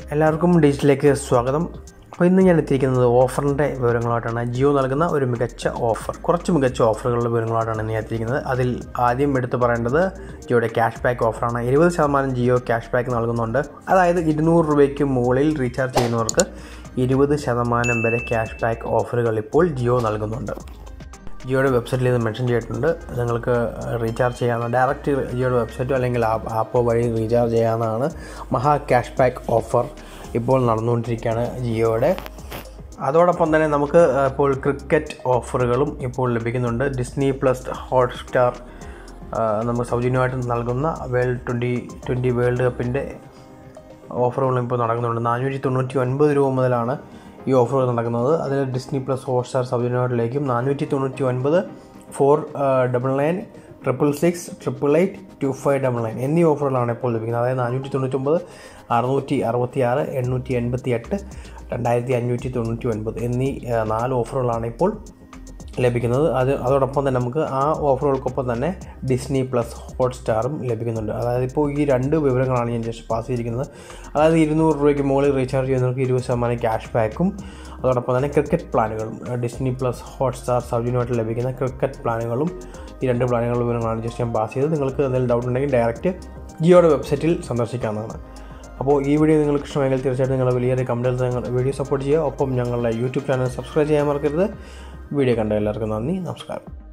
എല്ലാവർക്കും ഡിജിറ്റലിലേക്ക് സ്വാഗതം അപ്പോൾ ഇന്ന് ഞാൻ എത്തിയിരിക്കുന്നത് ഓഫറിൻ്റെ വിവരങ്ങളായിട്ടാണ് ജിയോ നൽകുന്ന ഒരു മികച്ച ഓഫർ കുറച്ച് മികച്ച ഓഫറുകളുടെ വിവരങ്ങളായിട്ടാണ് ഇന്ന് ഞാൻ എത്തിയിരിക്കുന്നത് അതിൽ ആദ്യം എടുത്തു പറയേണ്ടത് ജിയോയുടെ ക്യാഷ് ബാക്ക് ഓഫറാണ് ഇരുപത് ശതമാനം ജിയോ ക്യാഷ് ബാക്ക് നൽകുന്നുണ്ട് അതായത് ഇരുന്നൂറ് രൂപയ്ക്ക് മുകളിൽ റീചാർജ് ചെയ്യുന്നവർക്ക് ഇരുപത് ശതമാനം വരെ ക്യാഷ് ബാക്ക് ഓഫറുകൾ ഇപ്പോൾ ജിയോ നൽകുന്നുണ്ട് ജിയോയുടെ വെബ്സൈറ്റിൽ ഇത് മെൻഷൻ ചെയ്തിട്ടുണ്ട് നിങ്ങൾക്ക് റീചാർജ് ചെയ്യാവുന്ന ഡയറക്റ്റ് ജിയോയുടെ വെബ്സൈറ്റോ അല്ലെങ്കിൽ ആപ്പ് ആപ്പോ വഴി റീചാർജ് ചെയ്യാവുന്നതാണ് മഹാ ക്യാഷ് ബാക്ക് ഓഫർ ഇപ്പോൾ നടന്നുകൊണ്ടിരിക്കുകയാണ് ജിയോയുടെ അതോടൊപ്പം തന്നെ നമുക്ക് ഇപ്പോൾ ക്രിക്കറ്റ് ഓഫറുകളും ഇപ്പോൾ ലഭിക്കുന്നുണ്ട് ഡിസ്നി പ്ലസ് ഹോട്ട്സ്റ്റാർ നമുക്ക് സൗജന്യമായിട്ട് നൽകുന്ന വേൾഡ് ട്വൻറ്റി ട്വൻറ്റി വേൾഡ് കപ്പിൻ്റെ ഓഫറുകളും ഇപ്പോൾ നടക്കുന്നുണ്ട് നാനൂറ്റി തൊണ്ണൂറ്റി ഒൻപത് രൂപ മുതലാണ് ഈ ഓഫറുകൾ നടക്കുന്നത് അതിൽ ഡിസ്നി പ്ലസ് ഹോട്ട്സ്റ്റാർ സൗജന്യമായിട്ടിലേക്കും നാനൂറ്റി തൊണ്ണൂറ്റി ഒൻപത് four double nine triple six triple eight two five double nine എന്നീ ഓഫറുകളാണ് ഇപ്പോൾ ലഭിക്കുന്നത് അതായത് നാനൂറ്റി തൊണ്ണൂറ്റൊമ്പത് അറുന്നൂറ്റി അറുപത്തി ആറ് എണ്ണൂറ്റി എൺപത്തി എട്ട് രണ്ടായിരത്തി അഞ്ഞൂറ്റി തൊണ്ണൂറ്റി ഒൻപത് എന്നീ ആ, നാല് ഓഫറുകളാണ് ഇപ്പോൾ ലഭിക്കുന്നത് അത് അതോടൊപ്പം തന്നെ നമുക്ക് ആ ഓഫറുകൾക്കൊപ്പം തന്നെ ഡിസ്നി പ്ലസ് ഹോട്ട്സ്റ്റാറും ലഭിക്കുന്നുണ്ട് അതായത് ഇപ്പോൾ ഈ രണ്ട് വിവരങ്ങളാണ് ഞാൻ ജസ്റ്റ് പാസ് ചെയ്തിരിക്കുന്നത് അതായത് ഇരുന്നൂറ് രൂപയ്ക്ക് മുകളിൽ റീചാർജ് ചെയ്യുന്നവർക്ക് ഇരുപത് ശതമാനം ക്യാഷ് ബാക്കും അതോടൊപ്പം തന്നെ ക്രിക്കറ്റ് പ്ലാനുകളും ഡിസ്നി പ്ലസ് ഹോട്ട്സ്റ്റാർ സൗജന്യമായിട്ട് ലഭിക്കുന്ന ക്രിക്കറ്റ് പ്ലാനുകളും ഈ രണ്ട് പ്ലാനുകളുടെ വിവരങ്ങളാണ് ജസ്റ്റ് ഞാൻ പാസ് ചെയ്തത് നിങ്ങൾക്ക് എന്തെങ്കിലും ഡൗട്ട് ഉണ്ടെങ്കിൽ ഡയറക്റ്റ് ജിയോയുടെ വെബ്സൈറ്റിൽ സന്ദർശിക്കാവുന്നതാണ് അപ്പോൾ ഈ വീഡിയോ നിങ്ങൾക്ക് ഇഷ്ടമെങ്കിൽ തീർച്ചയായിട്ടും നിങ്ങൾ വലിയൊരു കമൻറ്റിൽ നിങ്ങൾ വീഡിയോ സപ്പോർട്ട് ചെയ്യുക ഒപ്പം ഞങ്ങളുടെ യൂട്യൂബ് ചാനൽ സബ്സ്ക്രൈബ് ചെയ്യാൻ മറക്കരുത് വീഡിയോ കണ്ട എല്ലാവർക്കും നന്ദി നമസ്കാരം